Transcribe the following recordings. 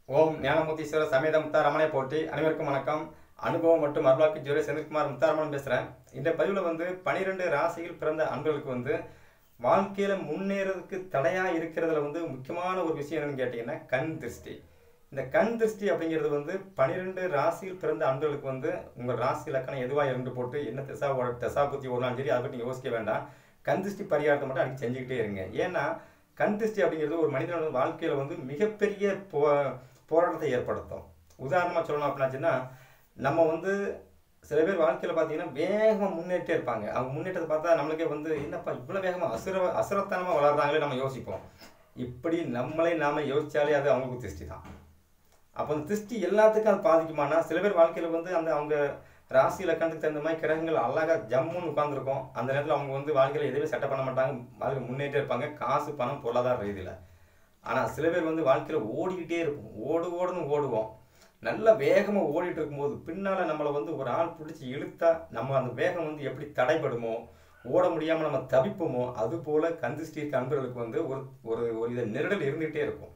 ஓம் ஞானமூர்த்தீஸ்வர சமேத முத்தாரமனை போட்டி அனைவருக்கும் வணக்கம் அனுபவம் மற்றும் அருளாக்கு ஜோதி செந்தில்குமார் முத்தாரமன் பேசுகிறேன் இந்த பதிவில் வந்து பனிரெண்டு ராசியில் பிறந்த அன்பர்களுக்கு வந்து வாழ்க்கையில் முன்னேறதுக்கு தடையாக இருக்கிறதுல வந்து முக்கியமான ஒரு விஷயம் என்னன்னு கேட்டிங்கன்னா கண் திருஷ்டி இந்த கண் திருஷ்டி அப்படிங்கிறது வந்து பனிரெண்டு ராசியில் பிறந்த அன்பர்களுக்கு வந்து உங்கள் ராசி இலக்கணம் எதுவாக இருந்து போட்டு என்ன திசா ஓட திசா புத்தி ஓடலாம் சரி அதை பற்றி நீங்கள் யோசிக்க வேண்டாம் கண் திருஷ்டி பரிகாரத்தை மட்டும் அன்றைக்கி செஞ்சுக்கிட்டே இருங்க ஏன்னா கண் திருஷ்டி அப்படிங்கிறது ஒரு மனிதனோட வாழ்க்கையில் வந்து மிகப்பெரிய போ போராட்டத்தை ஏற்படுத்தும் உதாரணமாக சொல்லணும் அப்படின்னாச்சுன்னா நம்ம வந்து சில பேர் வாழ்க்கையில் பார்த்தீங்கன்னா வேகமாக முன்னேற்றே இருப்பாங்க அவங்க முன்னேற்றத்தை பார்த்தா நம்மளுக்கே வந்து என்னப்பா இவ்வளோ வேகமாக அசுர அசுரத்தனமாக வளர்றாங்களே நம்ம யோசிப்போம் இப்படி நம்மளே நாம யோசிச்சாலே அது அவங்களுக்கு திருஷ்டி தான் அப்போ அந்த திருஷ்டி எல்லாத்துக்கும் அது பாதிக்குமானா சில பேர் வாழ்க்கையில் வந்து அந்த அவங்க ராசி இலக்கணத்துக்கு தகுந்த மாதிரி கிரகங்கள் அழகாக ஜம்முன்னு உட்காந்துருக்கும் அந்த நேரத்தில் அவங்க வந்து வாழ்க்கையில் எதுவுமே செட்டப் பண்ண மாட்டாங்க வாழ்க்கை முன்னேற்றே இருப்பாங்க காசு பணம் பொருளாதார ரீதியில் ஆனால் சில பேர் வந்து வாழ்க்கையில் ஓடிக்கிட்டே இருப்போம் ஓடு ஓடுன்னு ஓடுவோம் நல்ல வேகமாக ஓடிட்டு இருக்கும்போது பின்னால் நம்மளை வந்து ஒரு ஆள் பிடிச்சி இழுத்தா நம்ம அந்த வேகம் வந்து எப்படி தடைபடுமோ ஓட முடியாமல் நம்ம தவிப்போமோ அது போல் கந்திஷ்டி இருக்க அன்பர்களுக்கு வந்து ஒரு ஒரு ஒரு இதை நெருடல் இருந்துகிட்டே இருக்கும்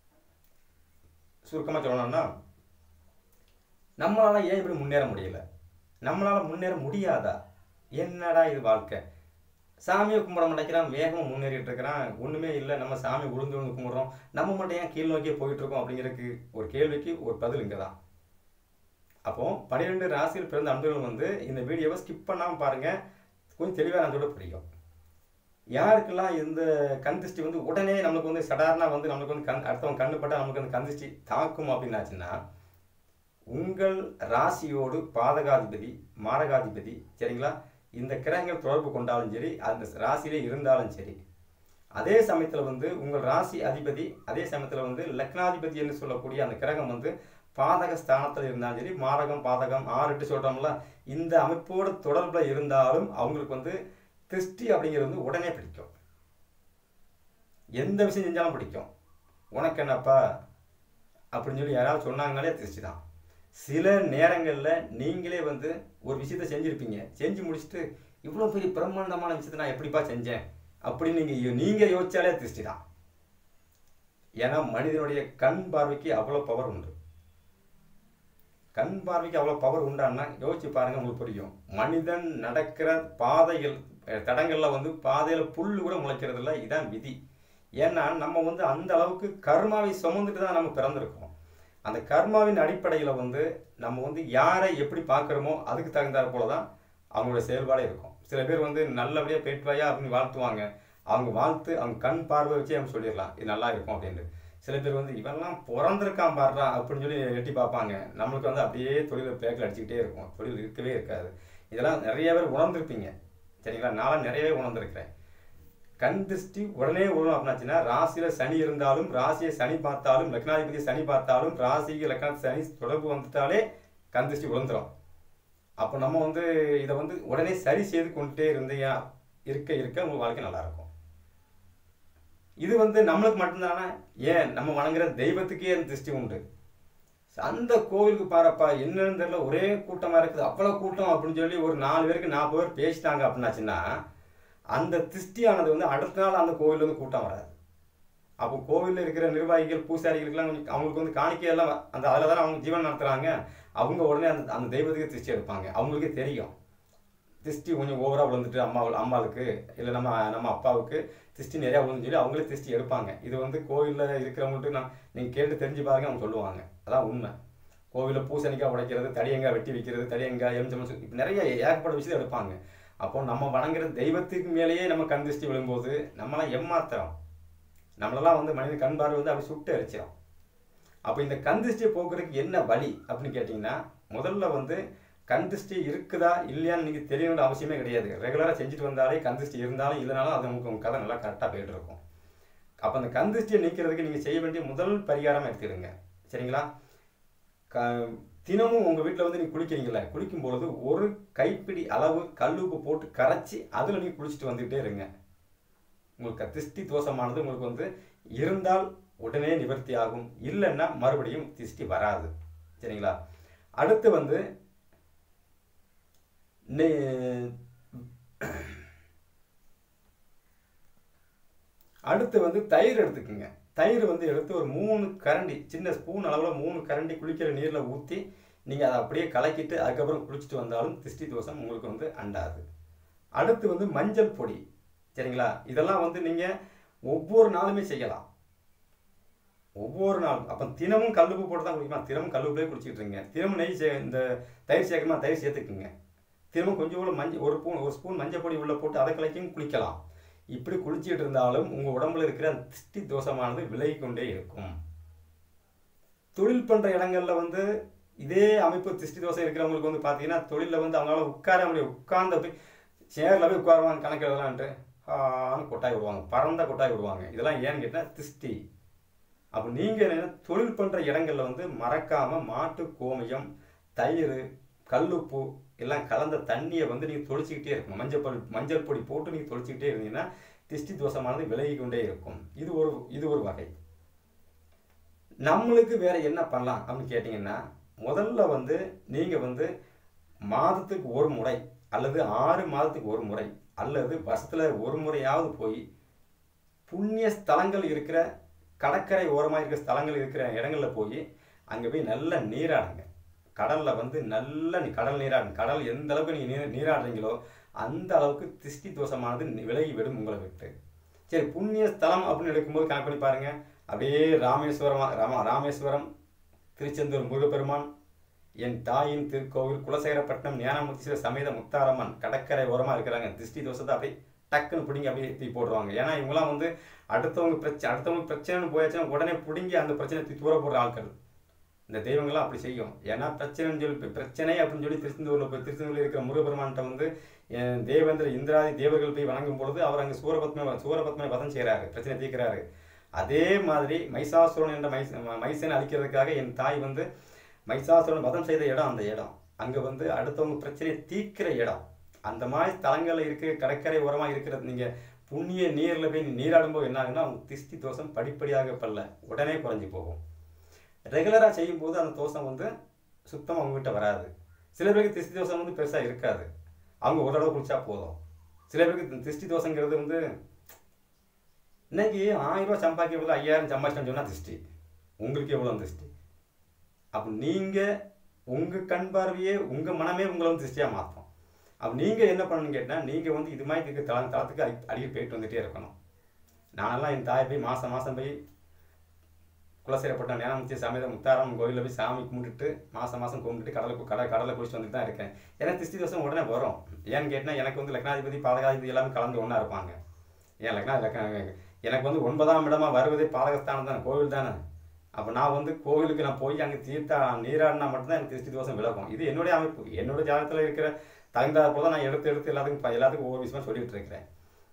சுருக்கமாக சொல்லணும்னா நம்மளால ஏன் இப்படி முன்னேற முடியல நம்மளால முன்னேற முடியாதா என்னடா இது வாழ்க்கை சாமியை கும்பிட மாட்டேங்கிறான் வேகமாக முன்னேறிட்டு இருக்கிறான் ஒன்றுமே இல்லை நம்ம சாமி உளுந்து விழுந்து கும்பிட்றோம் நம்ம மட்டும் ஏன் கீழ் நோக்கியே போயிட்டு இருக்கோம் அப்படிங்கிறதுக்கு ஒரு கேள்விக்கு ஒரு பதில் இங்கே தான் அப்போ பன்னிரெண்டு ராசியில் பிறந்த அன்பர்கள் வந்து இந்த வீடியோவை ஸ்கிப் பண்ணாமல் பாருங்கள் கொஞ்சம் தெளிவாக நான் சொல்ல புரியும் யாருக்கெல்லாம் இந்த கண் திருஷ்டி வந்து உடனே நம்மளுக்கு வந்து சடார்னா வந்து நம்மளுக்கு வந்து கண் அடுத்தவங்க கண்ணு பட்டா நமக்கு அந்த கண் திருஷ்டி தாக்கும் அப்படின்னாச்சுன்னா உங்கள் ராசியோடு பாதகாதிபதி மாரகாதிபதி சரிங்களா இந்த கிரகங்கள் தொடர்பு கொண்டாலும் சரி அந்த ராசியிலே இருந்தாலும் சரி அதே சமயத்தில் வந்து உங்கள் ராசி அதிபதி அதே சமயத்தில் வந்து லக்னாதிபதி என்று சொல்லக்கூடிய அந்த கிரகம் வந்து பாதக ஸ்தானத்தில் இருந்தாலும் சரி மாரகம் பாதகம் ஆறுட்டு சொல்கிறோம்ல இந்த அமைப்போடு தொடர்பில் இருந்தாலும் அவங்களுக்கு வந்து திருஷ்டி அப்படிங்கிறது வந்து உடனே பிடிக்கும் எந்த விஷயம் செஞ்சாலும் பிடிக்கும் உனக்கு என்னப்பா அப்படின்னு சொல்லி யாராவது சொன்னாங்கனாலே திருஷ்டி தான் சில நேரங்களில் நீங்களே வந்து ஒரு விஷயத்த செஞ்சுருப்பீங்க செஞ்சு முடிச்சுட்டு இவ்வளோ பெரிய பிரம்மாண்டமான விஷயத்தை நான் எப்படிப்பா செஞ்சேன் அப்படின்னு நீங்கள் நீங்கள் யோசிச்சாலே திருஷ்டி தான் ஏன்னா மனிதனுடைய கண் பார்வைக்கு அவ்வளோ பவர் உண்டு கண் பார்வைக்கு அவ்வளோ பவர் உண்டான்னா யோசிச்சு பாருங்க உங்களுக்கு புரியும் மனிதன் நடக்கிற பாதைகள் தடங்களில் வந்து பாதையில் புல் கூட முளைக்கிறது இல்லை இதான் விதி ஏன்னா நம்ம வந்து அந்த அளவுக்கு கர்மாவை சுமந்துட்டு தான் நம்ம பிறந்திருக்கோம் அந்த கர்மாவின் அடிப்படையில் வந்து நம்ம வந்து யாரை எப்படி பார்க்குறோமோ அதுக்கு தகுந்தாற் போல தான் அவங்களோட செயல்பாடே இருக்கும் சில பேர் வந்து நல்லபடியாக பேட்டுவாயா அப்படின்னு வாழ்த்துவாங்க அவங்க வாழ்த்து அவங்க கண் பார்வை வச்சு அவங்க சொல்லிடலாம் இது நல்லா இருக்கும் அப்படின்ட்டு சில பேர் வந்து இவெல்லாம் பிறந்திருக்கான் பாடுறான் அப்படின்னு சொல்லி எட்டி பார்ப்பாங்க நம்மளுக்கு வந்து அப்படியே தொழிலை பேக்கில் அடிச்சுக்கிட்டே இருக்கும் தொழில் இருக்கவே இருக்காது இதெல்லாம் நிறைய பேர் உணர்ந்திருப்பீங்க சரிங்களா நானும் நிறையவே உணர்ந்திருக்கிறேன் கண் திருஷ்டி உடனே விழும் அப்படின்னாச்சுன்னா ராசியில சனி இருந்தாலும் ராசியை சனி பார்த்தாலும் லக்னாதிபதி சனி பார்த்தாலும் ராசிக்கு லக்ன சனி தொடர்பு வந்துட்டாலே கண் திருஷ்டி விழுந்துரும் அப்போ நம்ம வந்து இதை வந்து உடனே சரி செய்து கொண்டுட்டே இருந்தீங்க இருக்க இருக்க உங்கள் வாழ்க்கை நல்லா இருக்கும் இது வந்து நம்மளுக்கு மட்டும்தானே ஏன் நம்ம வணங்குற தெய்வத்துக்கே அந்த திருஷ்டி உண்டு அந்த கோவிலுக்கு பாருப்பா என்னன்னு தெரியல ஒரே கூட்டமாக இருக்குது அவ்வளோ கூட்டம் அப்படின்னு சொல்லி ஒரு நாலு பேருக்கு நாற்பது பேர் பேசிட்டாங்க அப்படின்னாச்சுன்னா அந்த திருஷ்டியானது வந்து அடுத்த நாள் அந்த கோவில் வந்து கூட்டம் வராது அப்போ கோவிலில் இருக்கிற நிர்வாகிகள் பூசாரிகளுக்கெல்லாம் கொஞ்சம் அவங்களுக்கு வந்து காணிக்கையெல்லாம் அந்த அதில் தானே அவங்க ஜீவன் நடத்துகிறாங்க அவங்க உடனே அந்த அந்த தெய்வத்துக்கு திருஷ்டி எடுப்பாங்க அவங்களுக்கே தெரியும் திருஷ்டி கொஞ்சம் ஓவராக விழுந்துட்டு அம்மா அம்மாவுக்கு இல்லை நம்ம நம்ம அப்பாவுக்கு திருஷ்டி நிறையா விழுந்து சொல்லி அவங்களே திருஷ்டி எடுப்பாங்க இது வந்து கோவிலில் இருக்கிறவங்கள்ட்ட நான் நீங்கள் கேட்டு தெரிஞ்சு பாருங்க அவங்க சொல்லுவாங்க அதான் உண்மை கோவிலில் பூசணிக்காய் உடைக்கிறது தடியங்காய் வெட்டி வைக்கிறது தடியங்காய் எலுமிச்சம் இப்போ நிறைய ஏகப்பட்ட விஷயத்தை எடுப்பாங்க அப்போ நம்ம வணங்குற தெய்வத்துக்கு மேலேயே நம்ம கண் திருஷ்டி விழும்போது நம்மளாம் ஏமாத்துறோம் நம்மளெல்லாம் வந்து மனித கண் பார்வை வந்து அப்படி சுட்டு அரிச்சிடும் அப்போ இந்த கண் திருஷ்டியை போக்குறதுக்கு என்ன வழி அப்படின்னு கேட்டிங்கன்னா முதல்ல வந்து கண் திருஷ்டி இருக்குதா இல்லையான்னு நீங்கள் தெரியணுன்ற அவசியமே கிடையாது ரெகுலராக செஞ்சுட்டு வந்தாலே கண் திருஷ்டி இருந்தாலும் இல்லைனாலும் அது உங்களுக்கு உங்கள் கதை நல்லா கரெக்டாக போயிட்டு இருக்கும் அப்போ அந்த கண் திருஷ்டியை நீக்கிறதுக்கு நீங்கள் செய்ய வேண்டிய முதல் பரிகாரமாக எடுத்துடுங்க சரிங்களா க தினமும் உங்கள் வீட்டில் வந்து நீங்கள் குளிக்கிறீங்கள குளிக்கும் பொழுது ஒரு கைப்பிடி அளவு கல்லுப்பு போட்டு கரைச்சி அதில் நீங்கள் குளிச்சுட்டு வந்துக்கிட்டே இருங்க உங்களுக்கு திருஷ்டி தோஷமானது உங்களுக்கு வந்து இருந்தால் உடனே நிவர்த்தி ஆகும் இல்லைன்னா மறுபடியும் திருஷ்டி வராது சரிங்களா அடுத்து வந்து அடுத்து வந்து தயிர் எடுத்துக்கோங்க தயிர் வந்து எடுத்து ஒரு மூணு கரண்டி சின்ன ஸ்பூன் அளவில் மூணு கரண்டி குளிக்கிற நீரில் ஊற்றி நீங்கள் அதை அப்படியே கலக்கிட்டு அதுக்கப்புறம் குளிச்சுட்டு வந்தாலும் திஷ்டி தோஷம் உங்களுக்கு வந்து அண்டாது அடுத்து வந்து மஞ்சள் பொடி சரிங்களா இதெல்லாம் வந்து நீங்கள் ஒவ்வொரு நாளுமே செய்யலாம் ஒவ்வொரு நாளும் அப்போ தினமும் கல்லுப்பு போட்டு தான் குடிக்கணும் தினமும் கல்லுப்புலேயே குடிச்சிட்டு இருங்க தினமும் நெய் சே இந்த தயிர் சேர்க்கணுமா தயிர் சேர்த்துக்குங்க தினமும் கொஞ்சம் கூட மஞ்சள் ஒரு ஸ்பூன் ஒரு ஸ்பூன் மஞ்சள் பொடி உள்ளே போட்டு அதை கலக்கியும் குளிக்கலாம் இப்படி குளிச்சிட்டு இருந்தாலும் உங்கள் உடம்புல இருக்கிற அந்த திஷ்டி தோஷமானது விலகி கொண்டே இருக்கும் தொழில் பண்ணுற இடங்கள்ல வந்து இதே அமைப்பு திஷ்டி தோசை இருக்கிறவங்களுக்கு வந்து பார்த்தீங்கன்னா தொழிலில் வந்து அவங்களால உட்கார முடியும் உட்கார்ந்த போய் சேரில் போய் உட்காருவாங்க கணக்கு எழுதலான்ட்டு ஆன்னு கொட்டாய் விடுவாங்க பறந்த கொட்டாய் விடுவாங்க இதெல்லாம் ஏன்னு கேட்டால் திஷ்டி அப்போ நீங்கள் என்ன தொழில் பண்ணுற இடங்கள்ல வந்து மறக்காமல் மாட்டு கோமியம் தயிர் கல்லுப்பு எல்லாம் கலந்த தண்ணியை வந்து நீங்கள் தொளிச்சிக்கிட்டே இருக்கணும் மஞ்சள் பொடி மஞ்சள் பொடி போட்டு நீங்கள் தொளிச்சிக்கிட்டே இருந்தீங்கன்னா திஷ்டி தோஷமானது விலகி கொண்டே இருக்கும் இது ஒரு இது ஒரு வகை நம்மளுக்கு வேற என்ன பண்ணலாம் அப்படின்னு கேட்டிங்கன்னா முதல்ல வந்து நீங்கள் வந்து மாதத்துக்கு ஒரு முறை அல்லது ஆறு மாதத்துக்கு ஒரு முறை அல்லது வருஷத்தில் ஒரு முறையாவது போய் புண்ணிய ஸ்தலங்கள் இருக்கிற கடற்கரை ஓரமாக இருக்கிற ஸ்தலங்கள் இருக்கிற இடங்கள்ல போய் அங்கே போய் நல்லா நீராடுங்க கடலில் வந்து நல்ல நீ கடல் நீராடுங்க கடல் எந்த அளவுக்கு நீங்கள் நீர் நீராடுறீங்களோ அந்த அளவுக்கு திஷ்டி தோஷமானது விலகி விடும் உங்களை விட்டு சரி புண்ணிய ஸ்தலம் அப்படின்னு எடுக்கும்போது கணக்கு பண்ணி பாருங்க அப்படியே ராமேஸ்வரம் ராம ராமேஸ்வரம் திருச்செந்தூர் முருகப்பெருமான் என் தாயின் திருக்கோவில் குலசேகரப்பட்டினம் ஞானமுத்தீஸ்வரர் சமேத முத்தாரம்மன் கடற்கரை ஓரமாக இருக்கிறாங்க திருஷ்டி தோஷத்தை அப்படியே டக்குன்னு பிடிங்கி அப்படியே தூக்கி போடுவாங்க ஏன்னா இவங்களாம் வந்து அடுத்தவங்க பிரச்சனை அடுத்தவங்க பிரச்சனைன்னு போயாச்சுன்னா உடனே பிடுங்கி அந்த பிரச்சனை தூக்கி தூர போடுற ஆட்கள் இந்த தெய்வங்கள்லாம் அப்படி செய்யும் ஏன்னா பிரச்சனைன்னு சொல்லி இப்ப பிரச்சனை அப்படின்னு சொல்லி திருச்செந்தூரில் போய் திருச்செந்தூரில் இருக்கிற முருகப்பெருமான்கிட்ட வந்து அஹ், தேவேந்திர இந்திராதி தேவர்கள் போய் வணங்கும் பொழுது அவர் அங்கே சூரபத்ம சூரபத்மனை வதம் செய்கிறாரு பிரச்சனை தீர்க்கிறாரு அதே மாதிரி மைசாசுரன் என்ற மைஸ் மைசனை அழிக்கிறதுக்காக என் தாய் வந்து மைசாசுரன் வதம் செய்த இடம் அந்த இடம் அங்கே வந்து அடுத்தவங்க பிரச்சனையை தீர்க்கிற இடம் அந்த மாதிரி ஸ்தலங்களில் இருக்க கடற்கரை ஓரமாக இருக்கிறது நீங்கள் புண்ணிய நீரில் போய் நீராடும்போது என்ன ஆகுன்னா அவங்க திஷ்டி தோஷம் படிப்படியாக பல்ல உடனே குறைஞ்சி போகும் ரெகுலராக செய்யும்போது அந்த தோஷம் வந்து சுத்தமாக அவங்ககிட்ட வராது சில பேருக்கு திஷ்டி தோஷம் வந்து பெருசாக இருக்காது அவங்க ஒரு தடவை குளிச்சா போதும் சில பேருக்கு திஷ்டி தோஷங்கிறது வந்து இன்னைக்கு ஆயிரம் ரூபாய் சம்பாதிக்க ஐயாயிரம் சம்பாதிச்சோன்னு சொன்னால் திஷ்டி உங்களுக்கு எவ்வளோ திஷ்டி அப்போ நீங்கள் உங்கள் கண் பார்வையே உங்கள் மனமே உங்களை வந்து திஷ்டியாக மாற்றும் அப்போ நீங்கள் என்ன பண்ணணும்னு கேட்டால் நீங்கள் வந்து இது மாதிரி இருக்க தள தளத்துக்கு அடி அடிக்கடி போயிட்டு வந்துட்டே இருக்கணும் நானெல்லாம் என் தாயை போய் மாதம் மாதம் போய் குலசேரப்பட்ட ஞானமுச்சி சமேத முத்தாரம் கோயிலில் போய் சாமி கும்பிட்டுட்டு மாதம் மாதம் கும்பிட்டுட்டு கடலுக்கு கடை கடலை குளிச்சுட்டு வந்துட்டு தான் இருக்கேன் ஏன்னா திஷ்டி தோஷம் உடனே வரும் ஏன்னு கேட்டால் எனக்கு வந்து லக்னாதிபதி பாதகாதிபதி எல்லாமே கலந்து ஒன்றா இருப்பாங்க ஏன் லக்னா லக்னா எனக்கு வந்து ஒன்பதாம் இடமா வருவதே பாதகஸ்தானம் தானே கோவில் தானே அப்போ நான் வந்து கோவிலுக்கு நான் போய் அங்கே தீர்த்தா நீராடினா மட்டும்தான் எனக்கு திருஷ்டி தோஷம் விலகும் இது என்னுடைய அமைப்பு என்னோட ஜாதகத்தில் இருக்கிற தகுந்தாற் போல நான் எடுத்து எடுத்து எல்லாத்துக்கும் ப- எல்லாத்துக்கும் ஒவ்வொரு விஷயமா சொல்லிட்டு இருக்கிறேன்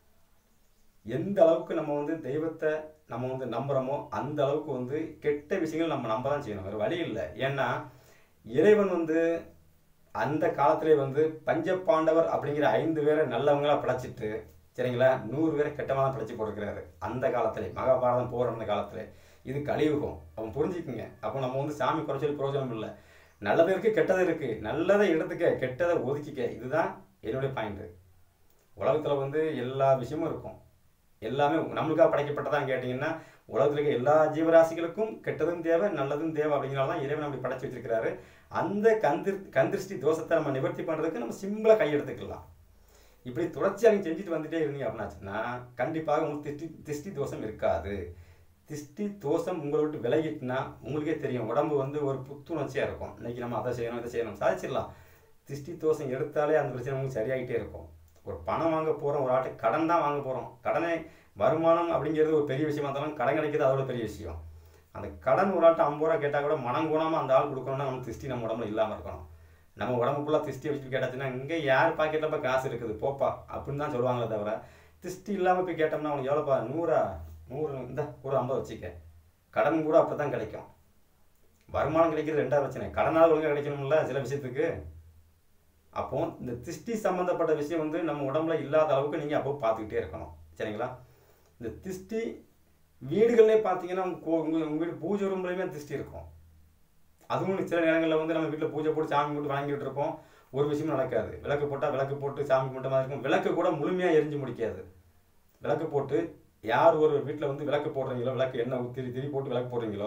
எந்த அளவுக்கு நம்ம வந்து தெய்வத்தை நம்ம வந்து நம்புறோமோ அந்த அளவுக்கு வந்து கெட்ட விஷயங்கள் நம்ம நம்ப தான் செய்யணும் வேறு வழி இல்லை ஏன்னா இறைவன் வந்து அந்த காலத்திலே வந்து பஞ்சபாண்டவர் அப்படிங்கிற ஐந்து பேரை நல்லவங்களா படைச்சிட்டு சரிங்களா நூறு பேரை கெட்டவங்களா படைச்சு போட்டிருக்கிறாரு அந்த காலத்திலே மகாபாரதம் போர் நடந்த காலத்திலே இது கலியுகம் அவன் புரிஞ்சுக்குங்க அப்போ நம்ம வந்து சாமி குறைச்சல் பிரயோஜனம் இல்லை நல்லது இருக்கு கெட்டது இருக்கு நல்லதை எடுத்துக்க கெட்டதை ஒதுக்கிக்க இதுதான் என்னுடைய பாயிண்ட் உலகத்துல வந்து எல்லா விஷயமும் இருக்கும் எல்லாமே நம்மளுக்காக படைக்கப்பட்டதான்னு கேட்டிங்கன்னா உலகத்தில் இருக்க எல்லா ஜீவராசிகளுக்கும் கெட்டதும் தேவை நல்லதும் தேவை அப்படிங்கிறனால தான் இறைவன் அப்படி படைச்சு வச்சிருக்கிறாரு அந்த கந்திர் கந்திருஷ்டி தோஷத்தை நம்ம நிவர்த்தி பண்ணுறதுக்கு நம்ம சிம்பிளாக கையெடுத்துக்கலாம் இப்படி தொடர்ச்சியாக நீங்கள் செஞ்சுட்டு வந்துட்டே இருந்தீங்க அப்படின்னாச்சுன்னா கண்டிப்பாக உங்களுக்கு திஷ்டி திஷ்டி தோஷம் இருக்காது திஷ்டி தோஷம் உங்களை விட்டு விலகிட்டுனா உங்களுக்கே தெரியும் உடம்பு வந்து ஒரு புத்துணர்ச்சியாக இருக்கும் இன்னைக்கு நம்ம அதை செய்யணும் இதை செய்யணும் சாதிச்சிடலாம் திஷ்டி தோஷம் எடுத்தாலே அந்த பிரச்சனை உங்களுக்கு சரியாகிட்டே இருக்கும் ஒரு பணம் வாங்க போகிறோம் ஒரு ஆட்டை கடன் தான் வாங்க போகிறோம் கடனை வருமானம் அப்படிங்கிறது ஒரு பெரிய விஷயமா இருந்தாலும் கடன் கிடைக்கிறது அதோட பெரிய விஷயம் அந்த கடன் ஒரு ஆட்டை ஐம்பது ரூபா கேட்டால் கூட மனம் குணாமல் அந்த ஆள் கொடுக்கணும்னா நம்ம திஷ்டி நம்ம உடம்புல இல்லாமல் இருக்கணும் நம்ம உடம்பு ஃபுல்லாக திஷ்டி வச்சுட்டு கேட்டாச்சுன்னா இங்கே யார் பாக்கெட்டில் போய் காசு இருக்குது போப்பா அப்படின்னு தான் சொல்லுவாங்களே தவிர திஷ்டி இல்லாமல் போய் கேட்டோம்னா அவனுக்கு எவ்வளோப்பா நூறா நூறு இந்த ஒரு ஐம்பது வச்சுக்க கடன் கூட அப்படி தான் கிடைக்கும் வருமானம் கிடைக்கிறது ரெண்டாவது பிரச்சனை கடனால ஒழுங்காக கிடைக்கணும்ல சில விஷயத்துக்கு அப்போ இந்த திஷ்டி சம்மந்தப்பட்ட விஷயம் வந்து நம்ம உடம்புல இல்லாத அளவுக்கு நீங்கள் அப்போ பார்த்துக்கிட்டே இருக்கணும் சரிங்களா இந்த திஷ்டி வீடுகள்லே பார்த்தீங்கன்னா உங்க கோ- உங்க உங்க வீடு பூஜை ரூம்லையுமே திஷ்டி இருக்கும் அதுவும் சில நேரங்களில் வந்து நம்ம வீட்டில் பூஜை போட்டு சாமி கும்பிட்டு வாங்கிட்டு இருப்போம் ஒரு விஷயமும் நடக்காது விளக்கு போட்டால் விளக்கு போட்டு சாமி கும்பிட்ட மாதிரி இருக்கும் விளக்கு கூட முழுமையாக எரிஞ்சு முடிக்காது விளக்கு போட்டு யார் ஒரு வீட்டில் வந்து விளக்கு போடுறீங்களோ விளக்கு எண்ணெய் திரி திரி போட்டு விளக்கு போடுறீங்களோ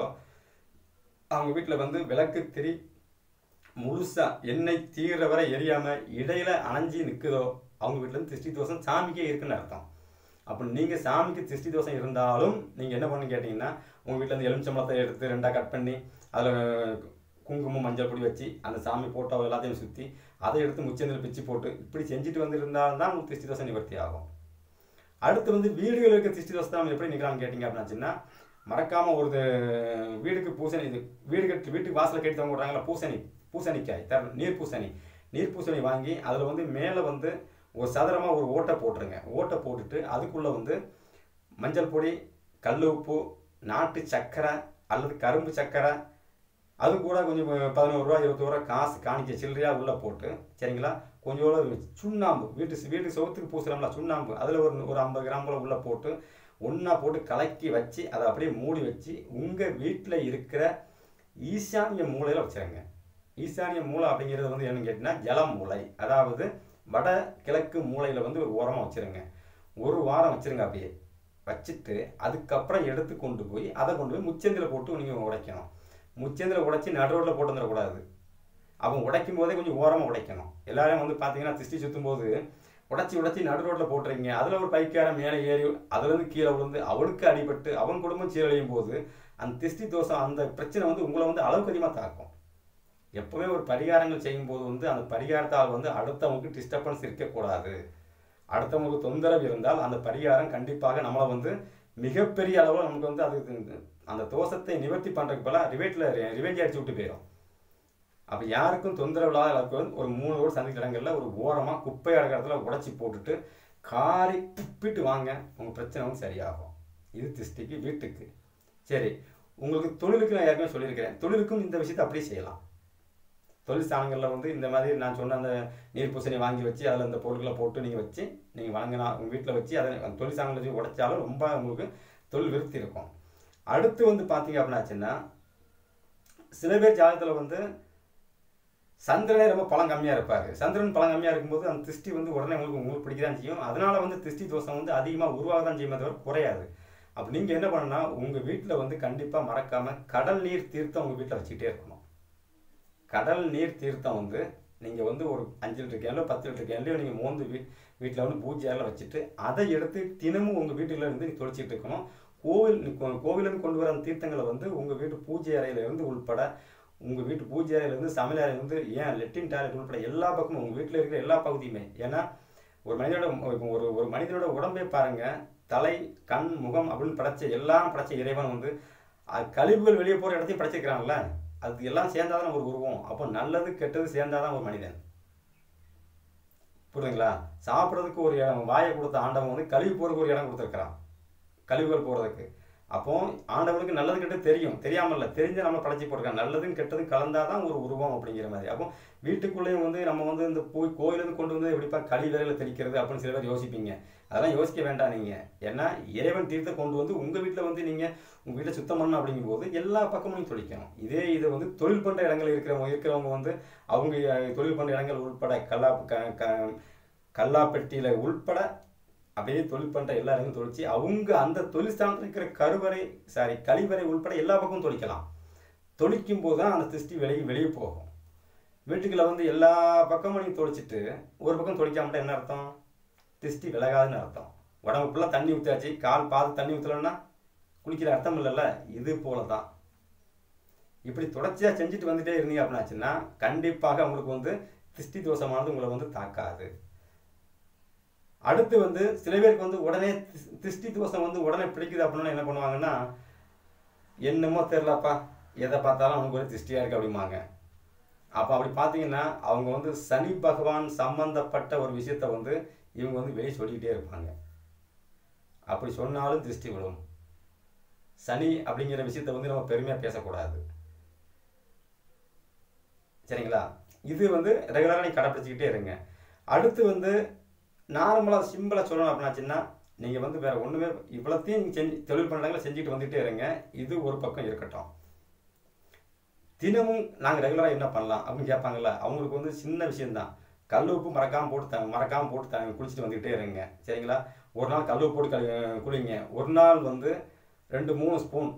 அவங்க வீட்டில் வந்து விளக்கு திரி முழுசா எண்ணெய் தீர வரை எரியாம இடையில அணைஞ்சி நிற்குதோ அவங்க வீட்டில் இருந்து திருஷ்டி தோஷம் சாமிக்கே இருக்குன்னு அர்த்தம் அப்போ நீங்கள் சாமிக்கு திருஷ்டி தோஷம் இருந்தாலும் நீங்கள் என்ன பண்ணு கேட்டிங்கன்னா உங்கள் வீட்டில் இருந்து எலுமிச்சம்பழத்தை எடுத்து ரெண்டாக கட் பண்ணி அதில் குங்குமம் மஞ்சள் பொடி வச்சு அந்த சாமி போட்டோ எல்லாத்தையும் சுற்றி அதை எடுத்து முச்சந்தில் பிச்சு போட்டு இப்படி செஞ்சுட்டு வந்து இருந்தால் தான் உங்களுக்கு திருஷ்டி தோஷம் நிவர்த்தி ஆகும் அடுத்து வந்து வீடுகள் இருக்க திருஷ்டி தோஷத்தை நம்ம எப்படி நிற்கலாம்னு கேட்டிங்க அப்படின்னாச்சுன்னா மறக்காமல் ஒரு இது- வீடுக்கு பூசணி இது வீடு கட்டி வீட்டுக்கு வாசலில் கட்டி தவங்க விடுறாங்களா பூசணி பூசணிக்காய் தர நீர் பூசணி நீர் பூசணி வாங்கி அதில் வந்து மேலே வந்து ஒரு சதுரமாக ஒரு ஓட்டை போட்டுருங்க ஓட்டை போட்டுட்டு அதுக்குள்ளே வந்து மஞ்சள் பொடி கல் உப்பு நாட்டு சர்க்கரை அல்லது கரும்பு சர்க்கரை அது கூட கொஞ்சம் பதினோரு ரூபா இருபது ரூபா காசு காணிக்க சில்லறையாக உள்ளே போட்டு சரிங்களா கொஞ்சோட சுண்ணாம்பு வீட்டு வீட்டு சோத்துக்கு பூசுகிறோம்ல சுண்ணாம்பு அதில் ஒரு ஒரு ஐம்பது கிராம் போல உள்ளே போட்டு ஒன்றா போட்டு கலக்கி வச்சு அதை அப்படியே மூடி வச்சு உங்கள் வீட்டில் இருக்கிற ஈசானிய மூலையில் வச்சிருங்க ஈசானிய மூலை அப்படிங்கிறது வந்து என்னன்னு கேட்டிங்கன்னா ஜல மூலை அதாவது வட கிழக்கு மூலையில் வந்து ஒரு ஓரமாக வச்சிருங்க ஒரு வாரம் வச்சிருங்க அப்படியே வச்சுட்டு அதுக்கப்புறம் எடுத்து கொண்டு போய் அதை கொண்டு போய் முச்சந்தில் போட்டு நீங்கள் உடைக்கணும் முச்சந்தில் உடைச்சி நடுரோட்டில் போட்டு வந்துடக்கூடாது அவன் உடைக்கும் போதே கொஞ்சம் ஓரமாக உடைக்கணும் எல்லாரும் வந்து பார்த்தீங்கன்னா திருஷ்டி சுற்றும் போது உடச்சி உடச்சி நடு ரோட்டில் போட்டுறீங்க அதில் ஒரு பைக்காரன் மேலே ஏறி அதுலேருந்து கீழே விழுந்து அவனுக்கு அடிபட்டு அவன் குடும்பம் சீரழியும் போது அந்த திருஷ்டி தோஷம் அந்த பிரச்சனை வந்து உங்களை வந்து அளவுக்கு அதிகமாக தாக்கும் எப்பவுமே ஒரு பரிகாரங்கள் செய்யும்போது வந்து அந்த பரிகாரத்தால் வந்து அடுத்தவங்களுக்கு டிஸ்டர்பன்ஸ் இருக்கக்கூடாது அடுத்தவங்களுக்கு தொந்தரவு இருந்தால் அந்த பரிகாரம் கண்டிப்பாக நம்மளை வந்து மிகப்பெரிய அளவில் நமக்கு வந்து அது அந்த தோஷத்தை நிவர்த்தி பண்ணுறதுக்கு பதிலாக ரிவேட்டில் ரிவெஞ்ச் அடிச்சு விட்டு போயிடும் அப்போ யாருக்கும் தொந்தரவு இல்லாத அளவுக்கு வந்து ஒரு மூணு ரோடு சந்திக்கிற இடங்கள்ல ஒரு ஓரமாக குப்பை அடக்கிற இடத்துல உடச்சி போட்டுட்டு காரி துப்பிட்டு வாங்க உங்கள் பிரச்சனை வந்து சரியாகும் இது திருஷ்டிக்கு வீட்டுக்கு சரி உங்களுக்கு தொழிலுக்கு நான் ஏற்கனவே சொல்லியிருக்கிறேன் தொழிலுக்கும் இந்த விஷயத்தை அப்படியே செய்யலாம் தொழில் ஸ்தானங்களில் வந்து இந்த மாதிரி நான் சொன்ன அந்த நீர் பூசணி வாங்கி வச்சு அதில் அந்த பொருட்களை போட்டு நீங்கள் வச்சு நீங்கள் வாங்கினா உங்கள் வீட்டில் வச்சு அதை அந்த தொழில் ஸ்தானங்களில் வச்சு உடைச்சாலும் ரொம்ப உங்களுக்கு தொழில் விருத்தி இருக்கும் அடுத்து வந்து பார்த்தீங்க அப்படின்னாச்சுன்னா சில பேர் ஜாதகத்தில் வந்து சந்திரனே ரொம்ப பழம் கம்மியாக இருப்பார் சந்திரன் பழம் கம்மியாக இருக்கும்போது அந்த திருஷ்டி வந்து உடனே உங்களுக்கு உங்களுக்கு பிடிக்க தான் செய்யும் அதனால வந்து திருஷ்டி தோஷம் வந்து அதிகமாக உருவாக தான் செய்யுமே தவிர குறையாது அப்போ நீங்கள் என்ன பண்ணணும்னா உங்கள் வீட்டில் வந்து கண்டிப்பாக மறக்காமல் கடல் நீர் தீர்த்தம் உங்கள் வீட்டில் வச்சுக்கிட்டே இருக்கணும் கடல் நீர் தீர்த்தம் வந்து நீங்கள் வந்து ஒரு அஞ்சு லிட்டர் கேன்லோ பத்து லிட்டர் கேன்லையோ நீங்கள் மோந்து வீ வீட்டில் வந்து பூஜை அறையில் வச்சுட்டு அதை எடுத்து தினமும் உங்கள் வீட்டில் இருந்து நீ தொளிச்சிட்டு இருக்கணும் கோவில் கோவிலிருந்து கொண்டு வர அந்த தீர்த்தங்களை வந்து உங்கள் வீட்டு பூஜை அறையில இருந்து உள்பட உங்கள் வீட்டு பூஜை அறையிலேருந்து சமையல் அறையிலேருந்து ஏன் லெட்டின் டாய்லெட் உள்பட எல்லா பக்கமும் உங்கள் வீட்டில் இருக்கிற எல்லா பகுதியுமே ஏன்னா ஒரு மனிதனோட இப்போ ஒரு ஒரு மனிதனோட உடம்பே பாருங்க தலை கண் முகம் அப்படின்னு படைச்ச எல்லாம் படைச்ச இறைவன் வந்து அஹ், கழிவுகள் வெளியே போகிற இடத்தையும் படைச்சிருக்கிறான்ல அது எல்லாம் சேர்ந்தாதான் ஒரு உருவம் அப்போ நல்லது கெட்டது சேர்ந்தாதான் ஒரு மனிதன் புரியுதுங்களா சாப்பிட்றதுக்கு ஒரு இடம் வாயை கொடுத்த ஆண்டவன் வந்து கழிவு போகிறதுக்கு ஒரு இடம் கொடுத்துருக்கிறான் கழிவுகள் போகிறதுக்கு அப்போ ஆண்டவனுக்கு நல்லது கெட்டது தெரியும் தெரியாமல் இல்லை தெரிஞ்சு நம்ம படைச்சி போட்டிருக்காங்க நல்லதும் கெட்டதும் கலந்தாதான் ஒரு உருவம் அப்படிங்கிற மாதிரி அப்போ வீட்டுக்குள்ளேயும் வந்து நம்ம வந்து இந்த போய் கோயிலிருந்து கொண்டு வந்து எப்படிப்பா களி விரையில் தெளிக்கிறது அப்படின்னு சில பேர் யோசிப்பீங்க அதெல்லாம் யோசிக்க வேண்டாம் நீங்கள் ஏன்னா இறைவன் தீர்த்த கொண்டு வந்து உங்கள் வீட்டில் வந்து நீங்கள் உங்கள் வீட்டை சுத்தம் பண்ணணும் அப்படிங்கும்போது எல்லா பக்கமும் நீங்க தொளிக்கணும் இதே இது வந்து தொழில் பண்ணுற இடங்கள் இருக்கிறவங்க இருக்கிறவங்க வந்து அவங்க அஹ், தொழில் பண்ணுற இடங்கள் உள்பட கல்லா க க கல்லாப்பெட்டியில் உள்பட அப்படியே தொழில் பண்ணுற எல்லா இடங்களும் தொழிச்சு அவங்க அந்த தொழில் ஸ்தானத்தில் இருக்கிற கருவறை சாரி கழிவறை உள்பட எல்லா பக்கமும் தொளிக்கலாம் தொளிக்கும் போது தான் அந்த திருஷ்டி வெளியே வெளியே போகும் வீட்டுக்குள்ள வந்து எல்லா பக்கமும் நீங்கள் தொளிச்சிட்டு ஒரு பக்கம் தொளிக்காமட்டா என்ன அர்த்தம் திருஷ்டி விலகாதுன்னு அர்த்தம் உடம்பு ஃபுல்லாக தண்ணி ஊற்றியாச்சு கால் பாது தண்ணி ஊற்றலன்னா குளிக்கிற அர்த்தம் இல்லைல்ல இது போல தான் இப்படி தொடர்ச்சியாக செஞ்சுட்டு வந்துட்டே இருந்தீங்க அப்படின்னாச்சுன்னா கண்டிப்பாக உங்களுக்கு வந்து திருஷ்டி தோஷமானது உங்களை வந்து தாக்காது அடுத்து வந்து சில பேருக்கு வந்து உடனே திஸ்- திருஷ்டி தோஷம் வந்து உடனே பிடிக்குது அப்படின்னா என்ன பண்ணுவாங்கன்னா என்னமோ தெரிலப்பா எதை பார்த்தாலும் அவனுக்கு ஒரு திருஷ்டியாக இருக்கு அப்படிம்பாங்க அப்போ அப்படி பார்த்தீங்கன்னா அவங்க வந்து சனி பகவான் சம்பந்தப்பட்ட ஒரு விஷயத்த வந்து இவங்க வந்து வெளியே சொல்லிக்கிட்டே இருப்பாங்க அப்படி சொன்னாலும் திருஷ்டி விடும் சனி அப்படிங்கிற விஷயத்த வந்து நம்ம பெருமையாக பேசக்கூடாது சரிங்களா இது வந்து ரெகுலராக நீங்கள் கடைப்பிடிச்சிக்கிட்டே இருங்க அடுத்து வந்து நார்மலாக சிம்பிளாக சொல்லணும் அப்படின்னாச்சுன்னா நீங்கள் வந்து வேறு ஒன்றுமே இவ்வளோத்தையும் நீங்கள் செஞ்சு தொழில் பண்ணுறாங்களா செஞ்சுட்டு வந்துகிட்டே இருங்க இது ஒரு பக்கம் இருக்கட்டும் தினமும் நாங்கள் ரெகுலராக என்ன பண்ணலாம் அப்படின்னு கேட்பாங்கல்ல அவங்களுக்கு வந்து சின்ன விஷயம்தான் கல் உப்பு மறக்காமல் போட்டு த மறக்காமல் போட்டு த குளிச்சுட்டு வந்துக்கிட்டே இருங்க சரிங்களா ஒரு நாள் கல் போட்டு கழு குளிங்க ஒரு நாள் வந்து ரெண்டு மூணு ஸ்பூன்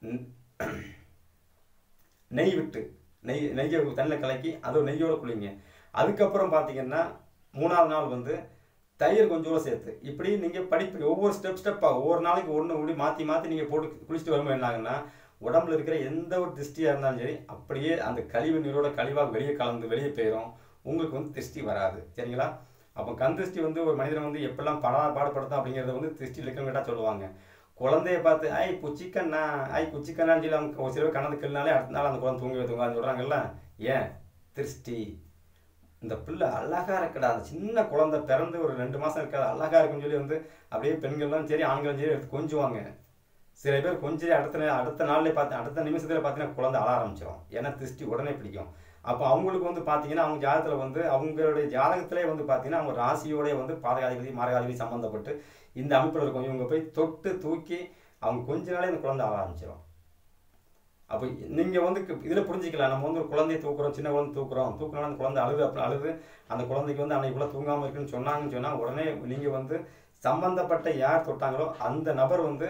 நெய் விட்டு நெய் நெய்யை தண்ணியில் கலக்கி அது நெய்யோட குளிங்க அதுக்கப்புறம் பார்த்தீங்கன்னா மூணாவது நாள் வந்து தயிர் கொஞ்சோட சேர்த்து இப்படி நீங்கள் படிப்பு ஒவ்வொரு ஸ்டெப் ஸ்டெப்பாக ஒவ்வொரு நாளைக்கு ஒன்று இப்படி மாற்றி மாற்றி நீங்கள் போட்டு குளிச்சுட்டு வரும்போது என்ன ஆகுன்னா உடம்புல இருக்கிற எந்த ஒரு திருஷ்டியாக இருந்தாலும் சரி அப்படியே அந்த கழிவு நீரோட கழிவாக வெளியே கலந்து வெளியே போயிடும் உங்களுக்கு வந்து திருஷ்டி வராது சரிங்களா அப்போ கண் திருஷ்டி வந்து ஒரு மனிதனை வந்து எப்படிலாம் படா பாடுபடுத்தும் அப்படிங்கிறத வந்து திருஷ்டி இலக்கம் கேட்டால் சொல்லுவாங்க குழந்தைய பார்த்து ஐ குச்சிக்கண்ணா ஐ குச்சிக்கண்ணான்னு சொல்லி அவங்க ஒரு சில பேர் கண்ணது கிள்னாலே அடுத்த நாள் அந்த குழந்தை தூங்கவே தூங்காதுன்னு சொல்கிறாங்கல்ல ஏன் திருஷ்டி இந்த பிள்ளை அழகா இருக்கடா அந்த சின்ன குழந்தை பிறந்து ஒரு ரெண்டு மாசம் இருக்காது அழகா இருக்குன்னு சொல்லி வந்து அப்படியே பெண்கள்லாம் சரி ஆண்களும் சரி எடுத்து கொஞ்சுவாங்க சில பேர் கொஞ்சம் அடுத்த நே- அடுத்த நாள்ல பார்த்து அடுத்த நிமிஷத்துல பார்த்தீங்கன்னா குழந்தை அழ ஆரம்பிச்சிடும் ஏன்னா திருஷ்டி உடனே பிடிக்கும் அப்போ அவங்களுக்கு வந்து பார்த்தீங்கன்னா அவங்க ஜாதகத்தில் வந்து அவங்களுடைய ஜாதகத்திலே வந்து பார்த்தீங்கன்னா அவங்க ராசியோட வந்து பாதகாதிபதி மாரகாதிபதி சம்மந்தப்பட்டு இந்த அமைப்பில் இருக்கும் இவங்க போய் தொட்டு தூக்கி அவங்க கொஞ்ச நாளே அந்த குழந்தை அழ ஆரம்பிச்சிடும் அப்போ நீங்கள் வந்து இதில் புரிஞ்சிக்கலாம் நம்ம வந்து ஒரு குழந்தைய தூக்குறோம் சின்ன குழந்தை தூக்குறோம் தூக்குறோம் அந்த குழந்தை அழுது அப்படி அழுது அந்த குழந்தைக்கு வந்து அன்னைக்குள்ள தூங்காமல் இருக்குன்னு சொன்னாங்கன்னு சொன்னால் உடனே நீங்கள் வந்து சம்பந்தப்பட்ட யார் தொட்டாங்களோ அந்த நபர் வந்து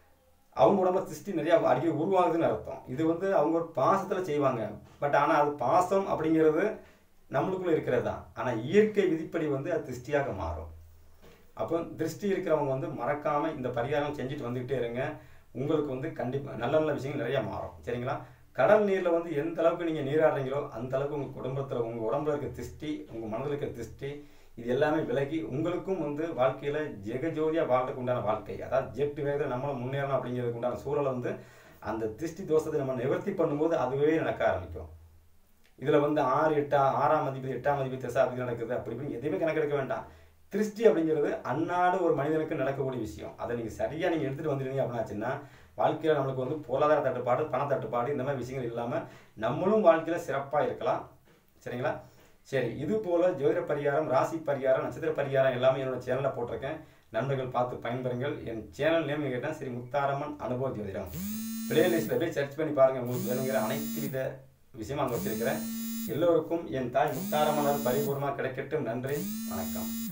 அவங்க உடம்புல திருஷ்டி நிறைய அடிக்கடி உருவாகுதுன்னு அர்த்தம் இது வந்து அவங்க ஒரு பாசத்தில் செய்வாங்க பட் ஆனால் அது பாசம் அப்படிங்கிறது நம்மளுக்குள்ள இருக்கிறது தான் ஆனால் இயற்கை விதிப்படி வந்து அது திருஷ்டியாக மாறும் அப்போ திருஷ்டி இருக்கிறவங்க வந்து மறக்காம இந்த பரிகாரம் செஞ்சுட்டு வந்துகிட்டே இருங்க உங்களுக்கு வந்து கண்டிப்பாக நல்ல நல்ல விஷயங்கள் நிறைய மாறும் சரிங்களா கடல் நீரில் வந்து எந்த அளவுக்கு நீங்கள் நீராடுறீங்களோ அந்த அளவுக்கு உங்கள் குடும்பத்தில் உங்கள் உடம்புல இருக்க திருஷ்டி உங்கள் மனதில் இருக்க திருஷ்டி இது எல்லாமே விலகி உங்களுக்கும் வந்து வாழ்க்கையில் ஜெகஜோதியாக வாழ்றதுக்கு உண்டான வாழ்க்கை அதாவது ஜெட்டு வேகத்தில் நம்மளும் முன்னேறணும் அப்படிங்கிறதுக்கு உண்டான சூழலை வந்து அந்த திருஷ்டி தோஷத்தை நம்ம நிவர்த்தி பண்ணும்போது அதுவே நடக்க ஆரம்பிக்கும் இதில் வந்து ஆறு எட்டா ஆறாம் மதிப்பு எட்டாம் மதிப்பு திசா அப்படி நடக்குது அப்படி இப்படி எதுவுமே கணக்கெடுக்க வேண்டாம் திருஷ்டி அப்படிங்கிறது அன்னாடு ஒரு மனிதனுக்கு நடக்கக்கூடிய விஷயம் அதை நீங்கள் சரியாக நீங்கள் எடுத்துகிட்டு வந்துடுங்க அப்படின்னாச்சுன்னா வாழ்க்கையில் நம்மளுக்கு வந்து பொருளாதார தட்டுப்பாடு பண தட்டுப்பாடு இந்த மாதிரி விஷயங்கள் இல்லாமல் நம்மளும் வாழ்க்கையில் சிறப்பாக இருக்கலாம் சரிங்களா சரி இது போல ஜோதிட பரிகாரம் ராசி பரிகாரம் நட்சத்திர பரிகாரம் எல்லாமே என்னோட சேனலில் போட்டிருக்கேன் நண்பர்கள் பார்த்து பயன்பெறுங்கள் என் சேனல் நேம் கேட்டால் ஸ்ரீ முத்தாரம்மன் அனுபவ ஜோதிடம் பிளேலிஸ்ட்டில் போய் சர்ச் பண்ணி பாருங்கள் உங்களுக்கு வேணுங்கிற அனைத்து வித விஷயமா அங்கே வச்சிருக்கிறேன் எல்லோருக்கும் என் தாய் முத்தாரம்மனால் பரிபூர்ணமாக கிடைக்கட்டும் நன்றி வணக்கம்